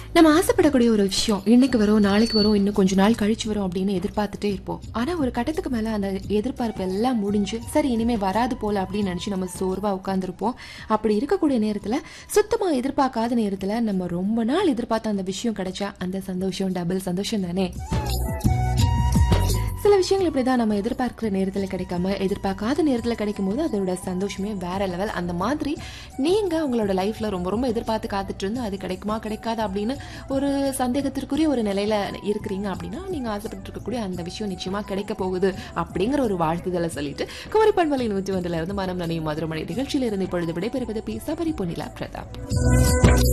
நம்ம ஆசைப்படக்கூடிய ஒரு விஷயம் இன்னைக்கு வரும் நாளைக்கு வரும் இன்னும் கொஞ்ச நாள் கழிச்சு வரும் அப்படின்னு எதிர்பார்த்துட்டே இருப்போம் ஆனா ஒரு கட்டத்துக்கு மேல அந்த எதிர்பார்ப்பு எல்லாம் முடிஞ்சு சரி இனிமே வராது போல அப்படின்னு நினைச்சு நம்ம சோர்வா உட்காந்துருப்போம் அப்படி இருக்கக்கூடிய நேரத்துல சுத்தமா எதிர்பார்க்காத நேரத்துல நம்ம ரொம்ப நாள் எதிர்பார்த்த அந்த விஷயம் கிடைச்சா அந்த சந்தோஷம் டபுள் சந்தோஷம் தானே சில விஷயங்கள் இப்படிதான் நம்ம எதிர்பார்க்கிற நேரத்துல கிடைக்காம எதிர்பார்க்காத நேரத்துல கிடைக்கும் போது அதோட சந்தோஷமே வேற லெவல் அந்த மாதிரி நீங்க உங்களோட லைஃப்ல ரொம்ப ரொம்ப எதிர்பார்த்து காத்துட்டு இருந்து அது கிடைக்குமா கிடைக்காதா அப்படின்னு ஒரு சந்தேகத்திற்குரிய ஒரு நிலையில இருக்கிறீங்க அப்படின்னா நீங்க ஆசைப்பட்டு இருக்கக்கூடிய அந்த விஷயம் நிச்சயமா கிடைக்க போகுது அப்படிங்கிற ஒரு வாழ்த்துதலை சொல்லிட்டு குமரி பண்பலை நூற்றி ஒன்றுல இருந்து மனம் நனையும் மதுரமணி நிகழ்ச்சியில இருந்து இப்பொழுது விடைபெறுவது பி சபரி பொன்னிலா பிரதாப்